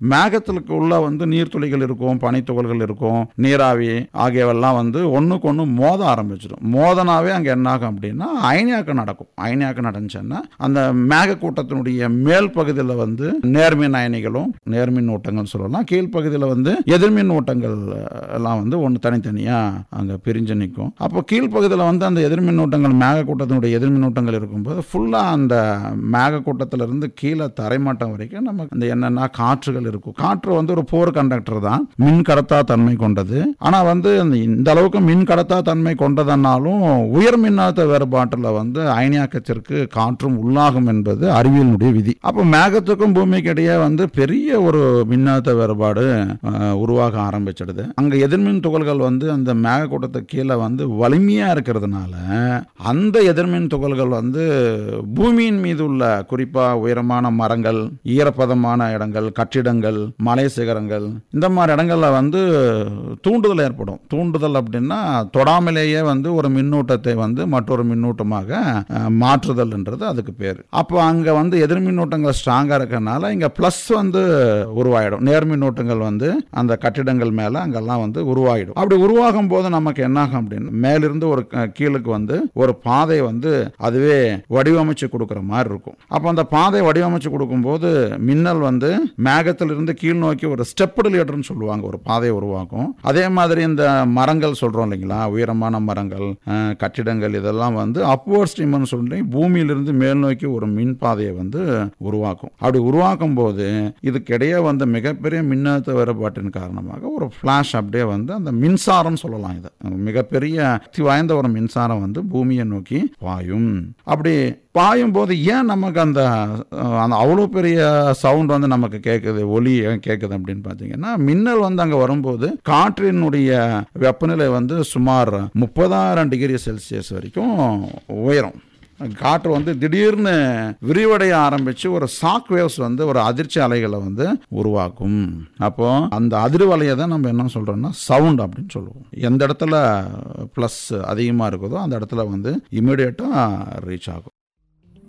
மேகத்திற்கு உள்ள வந்து நீர்த்துளிகள் இருக்கும் பனித்துகள்கள் இருக்கும் நீராவி ஆகியவெல்லாம் வந்து ஒண்ணுக்கு ஒண்ணு மோத ஆரம்பிச்சிடும் மோதனாவே அங்க என்ன ஆகும் அப்படின்னா அயனியாக்கம் நடக்கும் அயனியாக்கம் நடந்துச்சுன்னா அந்த மேக கூட்டத்தினுடைய மேல் பகுதியில் வந்து நேர்மின் அயனிகளும் நேர்மின் ஓட்டங்கள் சொல்லலாம் கீழ்ப்பகுதியில் வந்து எதிர்மின் ஓட்டங்கள் எல்லாம் வந்து ஒன்று தனித்தனியா அங்க பிரிஞ்சு நிற்கும் அப்போ கீழ்ப்பகுதியில் வந்து அந்த எதிர்மின் ஓட்டங்கள் மேக கூட்டத்தினுடைய எதிர்மின் ஓட்டங்கள் இருக்கும்போது ஃபுல்லா அந்த மேக கூட்டத்துல இருந்து கீழே தரைமட்டம் வரைக்கும் நமக்கு அந்த என்னென்ன காற்றுகள் இருக்கும் காற்று வந்து ஒரு போர் கண்டக்டர் தான் மின் கடத்தா தன்மை கொண்டது ஆனா வந்து அந்த இந்த அளவுக்கு மின் கடத்தா தன்மை கொண்டதனாலும் உயர் மின்னழுத்த வேறுபாட்டில் வந்து அயனியாக்கத்திற்கு காற்றும் உள்ளாகும் என்பது அறிவியலுடைய விதி அப்போ மேகத்துக்கும் பூமிக்கு இடையே வந்து பெரிய ஒரு மின்னழுத்த வேறுபாடு அஹ், உருவாக ஆரம்பிச்சிடுது அங்க எதிர்மின் துகள்கள் வந்து அந்த மேக கூட்டத்துக்கு கீழே வந்து வலிமையா இருக்கிறதுனால அந்த எதிர்மின் துகள்கள் வந்து பூமியின் மீது உள்ள குறிப்பா உயரமான மரங்கள் ஈரப்பதமான இடங்கள் கட்டிடங்கள் மலை சிகரங்கள் இந்த மாதிரி இடங்கள்ல வந்து தூண்டுதல் ஏற்படும் தூண்டுதல் அப்படின்னா தொடாமலேயே வந்து ஒரு மின்னூட்டத்தை வந்து மற்றொரு மின்னூட்டமாக அஹ், மாற்றுதல்ன்றது அதுக்கு பேர் அப்போ அங்க வந்து எதிர் மின்னூட்டங்கள் ஸ்ட்ராங்கா இருக்கறனால இங்க பிளஸ் வந்து உருவாயிடும் நேர் மின்னூட்டங்கள் வந்து அந்த கட்டிடங்கள் மேல அங்கெல்லாம் வந்து உருவாயிடும் அப்படி உருவாகும் போது நமக்கு என்ன ஆகும் அப்படின்னு மேலிருந்து ஒரு க- கீழுக்கு வந்து ஒரு பாதை வந்து அதுவே வடிவமைச்சு கொடுக்குற மாதிரி இருக்கும் அப்போ அந்த பாதை வடிவமைச்சு கொடுக்கும்போது மின்னல் வந்து மேகத்திலிருந்து கீழ் நோக்கி ஒரு ஸ்டெப்டு லியடர்னு சொல்லுவாங்க ஒரு பாதையை உருவாக்கும் அதே மாதிரி இந்த மரங்கள் சொல்றோம் இல்லைங்களா உயரமான மரங்கள் அஹ், கட்டிடங்கள் இதெல்லாம் வந்து அப்வர்ட் ஸ்ட்ரீம்னு சொல்லி பூமியிலிருந்து மேல் நோக்கி ஒரு மின் பாதையை வந்து உருவாக்கும் அப்படி உருவாக்கும் போது இதுக்கிடையே வந்து மிகப்பெரிய மின்னழுத்த வேறுபாட்டின் காரணமாக ஒரு ஃபிளாஷ் அப்படியே வந்து அந்த மின்சாரம் சொல்லலாம் இதை மிகப்பெரிய சக்தி வாய்ந்த ஒரு மின்சாரம் வந்து பூமியை நோக்கி பாயும் அப்படி பாயும் போது ஏன் நமக்கு அந்த அஹ், அந்த அவ்வளோ பெரிய சவுண்ட் வந்து நமக்கு கேட்குது ஒலி ஏன் கேட்குது அப்படின்னு பார்த்தீங்கன்னா மின்னல் வந்து அங்கே வரும்போது காற்றினுடைய வெப்பநிலை வந்து சுமார் முப்பதாயிரம் டிகிரி செல்சியஸ் வரைக்கும் உயரும் காற்று வந்து திடீர்னு விரிவடைய ஆரம்பிச்சு ஒரு சாக் வேவ்ஸ் வந்து ஒரு அதிர்ச்சி அலைகளை வந்து உருவாக்கும் அப்போ அந்த அதிர்வலையை தான் நம்ம என்ன சொல்றோம்னா சவுண்ட் அப்படின்னு சொல்லுவோம் எந்த இடத்துல ப்ளஸ் அதிகமாக இருக்குதோ அந்த இடத்துல வந்து இமிடியேட்டாக ரீச் ஆகும்